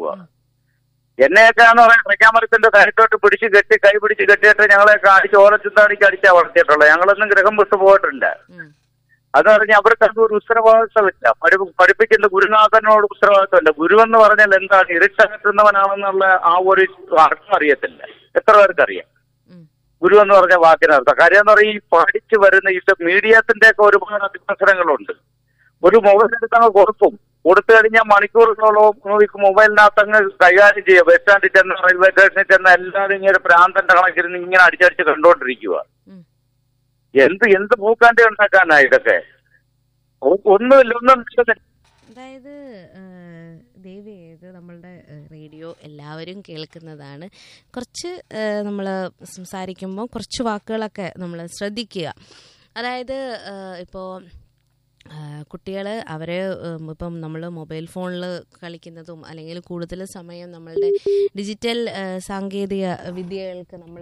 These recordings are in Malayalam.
കൊണ്ടുകൊണ്ടിരിക്കുക എന്നെയൊക്കെ എന്ന് പറയാൻ പ്രഖ്യാമരത്തിന്റെ കരുത്തോട്ട് പിടിച്ച് കെട്ടി കൈ പിടിച്ച് കെട്ടിയിട്ട് ഞങ്ങളെയൊക്കെ അടിച്ച് ഓലച്ചിന്താടിക്ക് അടിച്ചാ വളർത്തിയിട്ടുള്ളത് ഞങ്ങളൊന്നും ഗ്രഹം വിട്ടു പോയിട്ടില്ല ഉം. അത് പറഞ്ഞാൽ അവർക്ക് അത് ഒരു ഉത്തരവാദിത്വമില്ല പഠി പഠിപ്പിക്കുന്ന ഗുരുനാഥനോട് ഉത്തരവാദിത്വമില്ല ഗുരു എന്ന് പറഞ്ഞാൽ എന്താണ് ഇരുട്ടകറ്റുന്നവനാണെന്നുള്ള ആ ഒരു അർത്ഥം അറിയത്തില്ല എത്ര പേർക്കറിയാം ഉം. ഗുരു എന്ന് പറഞ്ഞ വാക്കിനർത്ഥം കാര്യം എന്ന് പറഞ്ഞാൽ ഈ പഠിച്ചു വരുന്ന ഈ മീഡിയത്തിന്റെ ഒക്കെ ഒരുപാട് അതിപ്രസരങ്ങളുണ്ട് ഒരു മൊബൈൽ എടുത്തങ്ങ് കൊടുക്കും കൊടുത്തു കഴിഞ്ഞാൽ മണിക്കൂറുകളോളം ഈ മൊബൈലിനകത്ത് അങ്ങ് കൈകാര്യം ചെയ്യുക ബസ് സ്റ്റാൻഡിൽ ചെന്ന് റെയിൽവേ സ്റ്റേഷനിൽ ചെന്ന് എല്ലാവരും ഇങ്ങനെ പ്രാന്തന്റെ കണക്കിരുന്ന് ഇങ്ങനെ അടിച്ചടിച്ച് കണ്ടുകൊണ്ടിരിക്കുക ഉം. എന്ത് എന്ത് പൂക്കാണ്ടി ഉണ്ടാക്കാനാ ഇതൊക്കെ ഒ- ഒന്നുമില്ല ഒന്നും നടക്കുന്നില്ല. അതായത് ദേവി ഇത് നമ്മളുടെ റേഡിയോ എല്ലാവരും കേൾക്കുന്നതാണ് കുറച്ച് നമ്മൾ സംസാരിക്കുമ്പോൾ കുറച്ച് വാക്കുകളൊക്കെ നമ്മൾ ശ്രദ്ധിക്കുക അതായത് ഇപ്പോൾ കുട്ടികൾ അവർ ഇപ്പം നമ്മൾ മൊബൈൽ ഫോണിൽ കളിക്കുന്നതും അല്ലെങ്കിൽ കൂടുതൽ സമയം നമ്മളുടെ ഡിജിറ്റൽ ആ, സാങ്കേതിക വിദ്യകൾക്ക് നമ്മൾ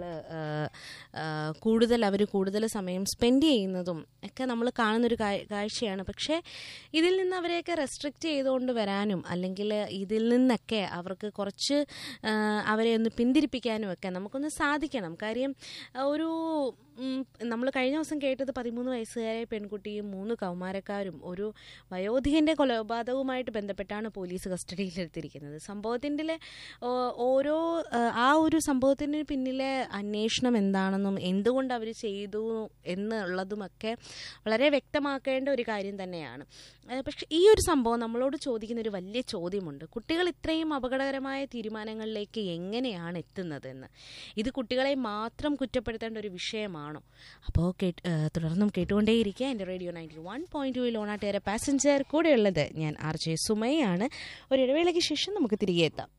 കൂടുതൽ അവർ കൂടുതൽ സമയം സ്പെൻഡ് ചെയ്യുന്നതും ഒക്കെ നമ്മൾ കാണുന്നൊരു കാ- കാഴ്ചയാണ് പക്ഷേ ഇതിൽ നിന്ന് അവരെയൊക്കെ റെസ്ട്രിക്റ്റ് ചെയ്തുകൊണ്ട് വരാനും അല്ലെങ്കിൽ ഇതിൽ നിന്നൊക്കെ അവർക്ക് കുറച്ച് ആ, അവരെ ഒന്ന് പിന്തിരിപ്പിക്കാനും ഒക്കെ നമുക്കൊന്ന് സാധിക്കണം കാര്യം ആ, ഒരു നമ്മൾ കഴിഞ്ഞ ദിവസം കേട്ടത് പതിമൂന്ന് വയസ്സുകാരായ പെൺകുട്ടിയും മൂന്ന് കൗമാരക്കാരും ഒരു വയോധികന്റെ കൊലപാതകവുമായിട്ട് ബന്ധപ്പെട്ടാണ് പോലീസ് കസ്റ്റഡിയിലെടുത്തിരിക്കുന്നത് സംഭവത്തിൻ്റെ ഓരോ ആ, ആ ഒരു സംഭവത്തിന് പിന്നിലെ അന്വേഷണം എന്താണെന്നും എന്തുകൊണ്ട് അവർ ചെയ്തു എന്നുള്ളതുമൊക്കെ വളരെ വ്യക്തമാക്കേണ്ട ഒരു കാര്യം തന്നെയാണ് ഏഹ് പക്ഷെ ഈ ഒരു സംഭവം നമ്മളോട് ചോദിക്കുന്ന ഒരു വലിയ ചോദ്യമുണ്ട് കുട്ടികൾ ഇത്രയും അപകടകരമായ തീരുമാനങ്ങളിലേക്ക് എങ്ങനെയാണ് എത്തുന്നതെന്ന് ഇത് കുട്ടികളെ മാത്രം കുറ്റപ്പെടുത്തേണ്ട ഒരു വിഷയമാണോ അപ്പോൾ കേട്ട് ഏഹ് തുടർന്നും കേട്ടുകൊണ്ടേയിരിക്കുക എൻ്റെ radio ninety one point two ലോണാട്ടേറെ പാസഞ്ചർ കൂടെയുള്ളത് ഞാൻ ആർ ജെ സുമയാണ് ഒരു ഇടവേളയ്ക്ക് ശേഷം നമുക്ക് തിരികെ എത്താം